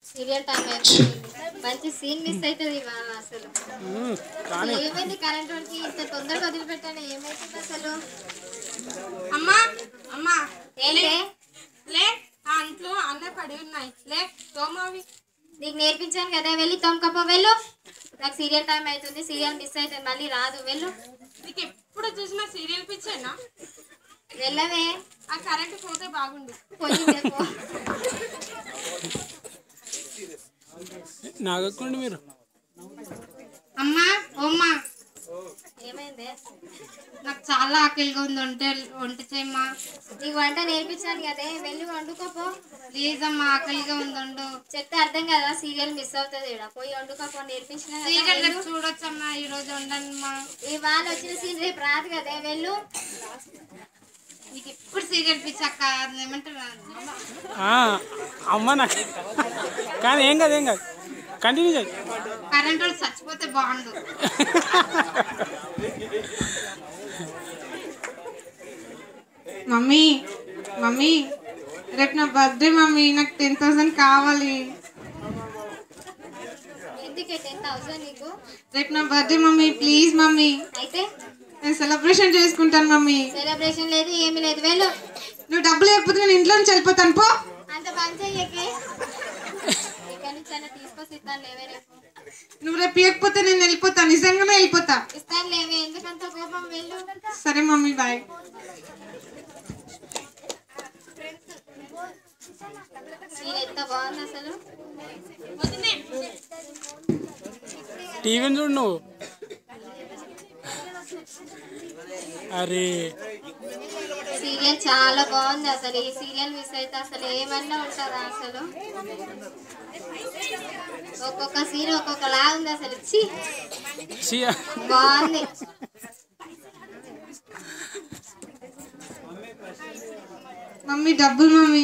Serial time అయిపోయింది మంచి scene miss అవుతుంది ఇవాళ అసలు మ్మ్. కానీ ఏమైంది కరెంట్ వాళ్ళకి ఇంత తొందరగా వదిలిపెట్టాను ఏమైతుంది అసలు అమ్మా అమ్మా ఏంటే లే ఆ అంట్లు అన్నీ పడి ఉన్నాయి లే తోమావి నీకు నేర్పించాను కదా వెళ్ళి తొమ్మికపో వెళ్ళు నాకు సీరియల్ టైం అవుతుంది సీరియల్ మిస్ అవుతుంది మళ్ళీ రాదు వెళ్ళు నీకు ఎప్పుడు చూసినా సీరియల్ పిచ్చేనా వెళ్ళవే ఆ కరెంట్ పోతే బాగుండు పోయిందే పో నాగక్కండి మీరు అమ్మా ఓమ్మా ఏమైంది నాకు చాలా ఆకలిగా ఉంది వంట వంట చేయమ్మా నీకు వంట నేర్పించాను కదే వెళ్ళి వండుకోపో ప్లీజ్ అమ్మా ఆకలిగా ఉంది వండు చెప్తే అర్థం కదా సీరియల్ మిస్ అవుతుంది ఈడ పోయి వండుకోపో నేర్పించిన కదా, సీరియల్ వెళ్ళు. రేపు చూడొచ్చమ్మా ఈ రోజు వండమ్మా ఇవాళ వచ్చిన సీన్ రేపు రాదు కదే వెళ్ళు నీకు ఎప్పుడు సీరియల్ పిచ్చాక ఏమంటారు ఆ, అమ్మ నాకు కానీ ఏం కాదు ఏం కాదు కంటిన్యూ చేయి కరెంట్ వాళ్ళు చచ్చిపోతే బాగుండు మమ్మీ మమ్మీ రేపు నా బర్త్డే మమ్మీ నాకు టెన్ థౌసండ్ కావాలి ఎందుకే టెన్ థౌసండ్ నీకు రేపు నా బర్త్డే మమ్మీ ప్లీజ్ మమ్మీ అయితే నేను సెలబ్రేషన్ చేసుకుంటాను మమ్మీ సెలబ్రేషన్ లేదు ఏమీ లేదు వెళ్ళు నువ్వు డబ్బులు లేకపోతే నేను ఇంట్లో నుంచి వెళ్ళిపోతాను పో అంత పని చెయ్యకే ఇక్కడి నుంచి అయినా తీసుకొచ్చి ఇస్తాను లేవే రేపు నువ్వు రేపు ఇవ్వకపోతే నేను వెళ్ళిపోతాను నిజంగానే వెళ్ళిపోతా ఇస్తాను లేవే ఎందుకంత కోపం వెళ్ళు సరే మమ్మీ బాయ్ సీన్ ఎంత బాగుంది అసలు టీవీని చూడు నువ్వు అరే సీరియల్ చాలా బాగుంది అసలు ఈ సీరియల్ మిస్ అయితే అసలు ఏమన్నా ఉంటుందా అసలు ఒక్కొక్క సీన్ ఒక్కొక్కలా ఉంది అసలు ఛీ ఛీ, బాగుంది మమ్మీ డబ్బులు మమ్మీ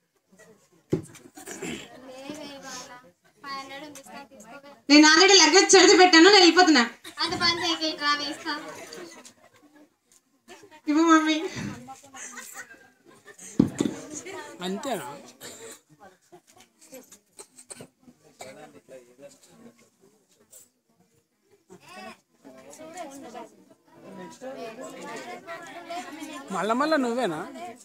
లేవే ఇవాళ ఫైవ్ హండ్రెడ్ ఉంది ఇస్తా, తీసుకోవే. నేను ఆల్రెడీ లగేజ్ చదివి పెట్టాను నేను వెళ్ళిపోతున్నా అంత పని చేయకే ఇట్లా వేస్తా ఇవ్వు మమ్మీ అంతేనా మళ్ళా మళ్ళా నువ్వేనా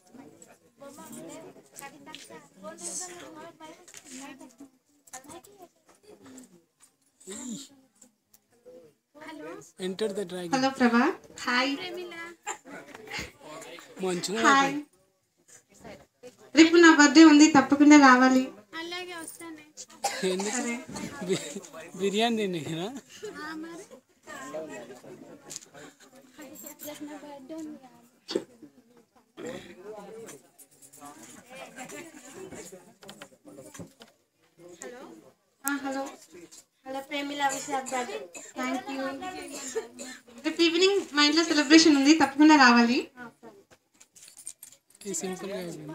enter the dragon hello Prabha hi మంచిగా హాయ్ రేపు నా బర్త్డే ఉంది తప్పకుండా రావాలి ఎందుకు బి- బిర్యానీ తినేనా hello hello Premila Visakha thank you రేపు ఈవినింగ్ మా ఇంట్లో సెలబ్రేషన్ ఉంది తప్పకుండా రావాలి ఇది సింపుల్గా అయిపోయింది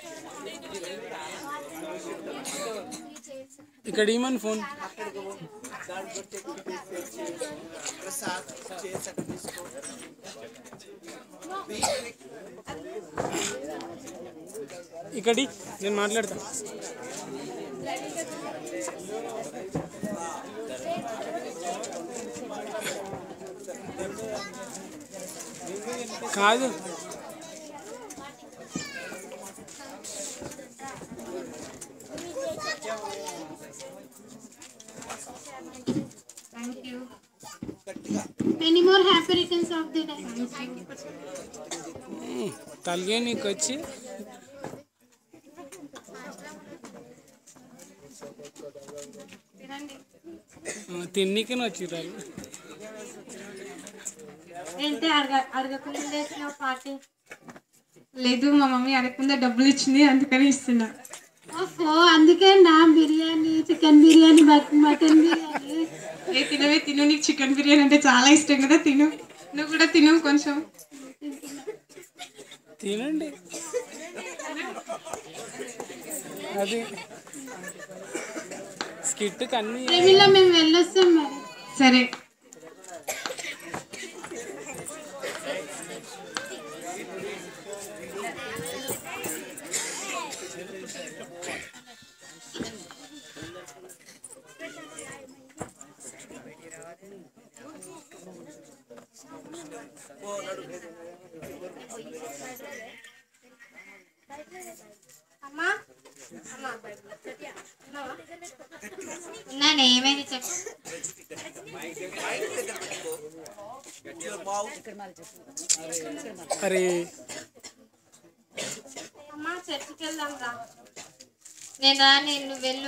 ఇక్కడ ఏమని ఫోన్ ఇక్కడి నేను మాట్లాడతా కాదు thank you many more happy returns of the day తలగే నీకు వచ్చి తినండి ఆ, తిన్నికని వచ్చిర్రు ఏంటి అడగ అడగకుండా చేసిన పార్టీ లేదు మా మమ్మీ అడగకుండా డబ్బులు ఇచ్చింది అందుకని ఇస్తున్నా ఓహో అందుకే నా బిర్యానీ చికెన్ బిర్యానీ మటన్ బిర్యానీ ఏ తినవే తిను నీకు చికెన్ బిర్యానీ అంటే చాలా ఇష్టం కదా తిను నువ్వు కూడా తిను కొంచెం తినండి అది స్కిట్కి అన్ని ప్రేమిలో మేము వెళ్ళొస్తాం మరి సరే ఉన్నాను ఏమైంది చెప్పు అరే అమ్మా చర్చికి వెళ్దాం రా నేను రాని నువ్వు వెళ్ళు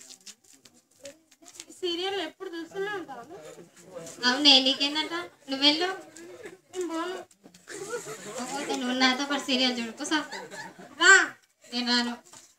సీరియల్ ఎప్పుడు చూస్తూనే ఉంటాను అవునే నీకేందంట నువ్వు వెళ్ళు నేను పోను పోతే నువ్వు నాతో పాటు సీరియల్ చూడు కూసా రా నేను రాను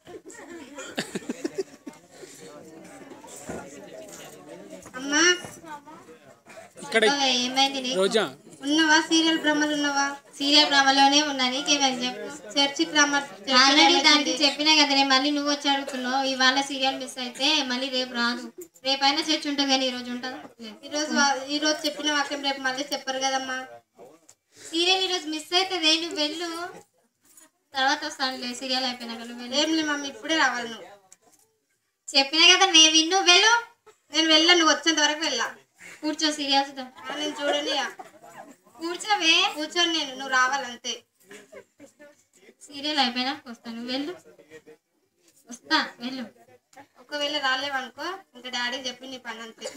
అమ్మా ఇక్కడ ఓ, ఏమైంది నీకు రోజా ఉన్నవా సీరియల్ భ్రమలు ఉన్నవా సీరియల్ డ్రామాలోనే ఉన్నా నీకేమైంది చెప్పు చర్చికి రమ్మ ఆల్రెడీ దానికి చెప్పినా కదా నేను మళ్ళీ నువ్వు వచ్చి అడుగుతున్నావు ఇవాళ సీరియల్ మిస్ అయితే మళ్ళీ రేపు రాదు రేపైనా చర్చ్ ఉంటుంది కానీ ఈ రోజు ఉంటుందా లేదు. ఈరోజు వా- ఈరోజు చెప్పిన వాక్యం రేపు మళ్ళీ చెప్పరు కదమ్మా సీరియల్ ఈరోజు మిస్ అవుతుంది నువ్వు వెళ్ళు తర్వాత వస్తానులే సీరియల్ అయిపోయినాక నువ్వు వెళ్ళు ఏం లేదు మమ్మీ ఇప్పుడే రావాలి నువ్వు చెప్పినా కదా నేను విన్ను వెళ్ళు నేను వెళ్ళా నువ్వు వచ్చేంత వరకు వెళ్ళా కూర్చో సీరియల్ చూద్దాం ఆ, నేను చూడని కూర్చోవే కూర్చొని నేను నువ్వు రావాలంతే సీరియల్ అయిపోయినాక వస్తాను వెళ్ళు వస్తా వెళ్ళు ఒకవేళ రాలేవనుకో ఇంకా డాడీ చెప్పి నీ పని అంతే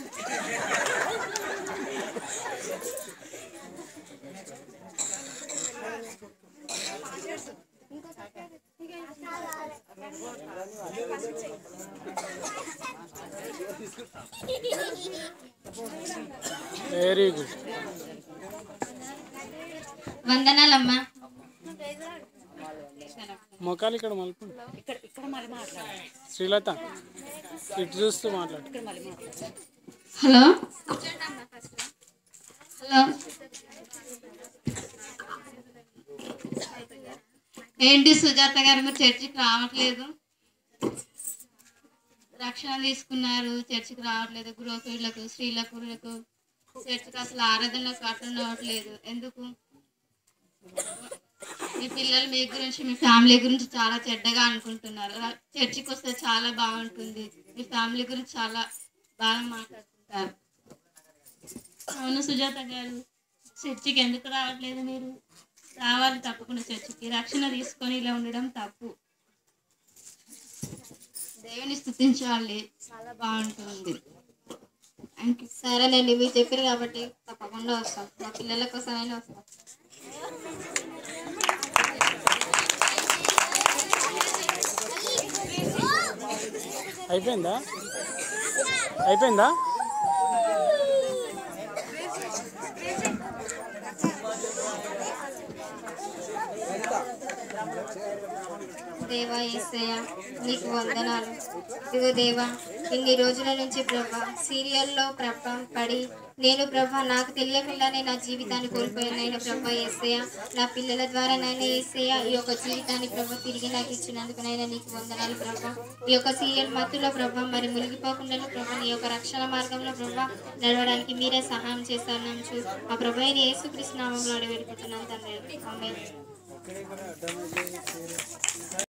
వెరీ గుడ్ వందనాలమ్మా మొఖాలు ఇక్కడ మలుపు శ్రీలత ఇటు చూస్తూ మాట్లాడు హలో హలో ఏంటి సుజాత గారు మీరు చర్చికి రావట్లేదు రక్షణ తీసుకున్నారు చర్చికి రావట్లేదు గృహకులకు స్త్రీలకు చర్చికి అసలు ఆరాధనలకు అటెండ్ అవ్వట్లేదు ఎందుకు మీ పిల్లలు మీ గురించి మీ ఫ్యామిలీ గురించి చాలా చెడ్డగా అనుకుంటున్నారు రా- చర్చికి వస్తే చాలా బాగుంటుంది మీ ఫ్యామిలీ గురించి చాలా బాగా మాట్లాడుకుంటారు అవును సుజాత గారు చర్చికి ఎందుకు రావట్లేదు మీరు రావాలి తప్పకుండా చర్చికి రక్షణ తీసుకొని ఇలా ఉండడం తప్పు దేవుని స్థుతించాలి చాలా బాగుంటుంది థ్యాంక్ యూ సరేనండి మీరు చెప్పారు కాబట్టి తప్పకుండా వస్తాం మా పిల్లల కోసమైనా వస్తాం అయిపోయిందా అయిపోయిందా దేవా ఏసయ్య నీకు వందనాలు ఇదిగో దేవా ఇన్ని రోజుల నుంచి ప్రభా సీరియల్లో ప్రభా పడి నేను ప్రభా నాకు తెలియకుండానే నా జీవితాన్ని కోల్పోయాను నేను ప్రభా ఏసయ్య నా పిల్లల ద్వారా నైనా ఏసయ్య ఈ యొక్క జీవితాన్ని ప్రభా తిరిగి నాకు ఇచ్చినందుకు నైనా నీకు వందనాలు ప్రభా ఈ యొక్క సీరియల్ మత్తులో ప్రభా మరి మునిగిపోకుండా ప్రభా నీ యొక్క రక్షణ మార్గంలో ప్రభా నడవడానికి మీరే సహాయం చేస్తారు నమ్ము ఆ ప్రభా యేసుకృష్ణ నామంలో అడిగి పెట్టుకుంటున్నాను తండ్రి ఆమేన్.